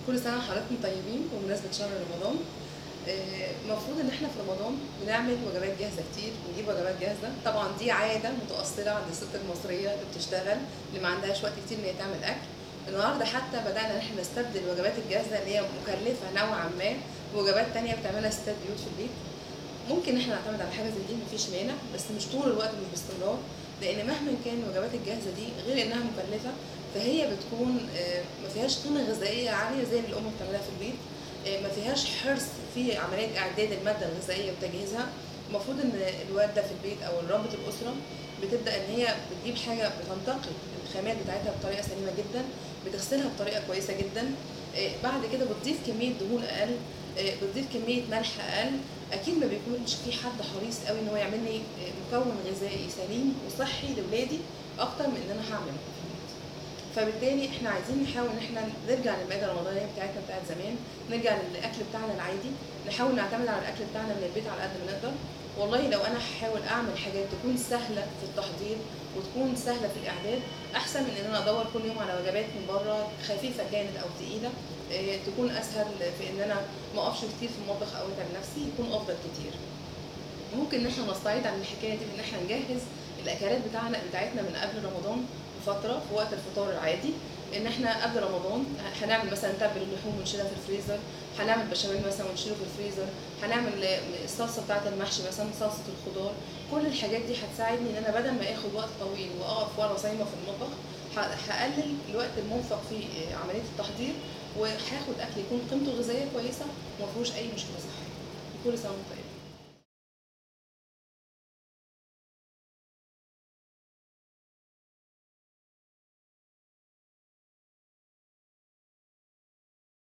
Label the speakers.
Speaker 1: كل سنة وحضراتكم طيبين بمناسبة شهر رمضان آه، المفروض ان احنا في رمضان بنعمل وجبات جاهزة كتير ونجيب وجبات جاهزة طبعا دي عادة متأصلة عند الست المصرية اللي بتشتغل اللي ما عندهاش وقت كتير ان هي تعمل اكل النهارده حتى بدأنا ان احنا نستبدل الوجبات الجاهزة اللي هي مكلفة نوعا ما بوجبات تانية بتعملها ستات بيوت في البيت ممكن ان احنا نعتمد على حاجه زي دي مفيش مانع بس مش طول الوقت مش باستمرار لان مهما كان الوجبات الجاهزه دي غير انها مكلفه فهي بتكون آه، ما فيهاش قيمه غذائيه عاليه زي اللي الام بتعملها في البيت آه، ما فيهاش حرص في عمليه اعداد الماده الغذائيه وتجهيزها المفروض ان الوالده في البيت او ربة الاسره بتبدا ان هي بتجيب حاجه بتنتقي الخامات بتاعتها بطريقه سليمه جدا بتغسلها بطريقه كويسه جدا آه، بعد كده بتضيف كميه دهون اقل آه، بتضيف كميه ملح اقل اكيد ما بيكونش في حد حريص قوي ان هو يعمل لي مكون غذائي سليم وصحي لاولادي اكتر من ان انا هعمله في البيت فبالتالي احنا عايزين نحاول ان احنا نرجع للمائده الرمضانيه بتاعتنا بتاعت زمان نرجع للاكل بتاعنا العادي نحاول نعتمد على الاكل بتاعنا من البيت على قد ما نقدر والله لو انا هحاول اعمل حاجات تكون سهله في التحضير وتكون سهله في الاعداد احسن من ان انا ادور كل يوم على وجبات من بره خفيفه كانت او تقيله آه، تكون اسهل في ان انا ما اقفش كتير في المطبخ او اتعب نفسي يكون افضل كتير ممكن ان احنا نستعيد عن الحكايه دي ان احنا نجهز الاكلات بتاعنا بتاعتنا من قبل رمضان بفتره في وقت الفطار العادي ان احنا قبل رمضان هنعمل مثلا نتبل اللحوم ونشيلها في الفريزر هنعمل بشاميل مثلا ونشيله في الفريزر هنعمل الصلصه بتاعه المحشي مثلا صلصه الخضار كل الحاجات دي هتساعدني ان انا بدل ما اخد وقت طويل واقف ورا صايمه في المطبخ ه- هقلل الوقت المنفق في عمليه التحضير وهاخد اكل يكون قيمته الغذائيه كويسه وما فيهوش اي مشكله صحيه كل سنه وانتم طيبين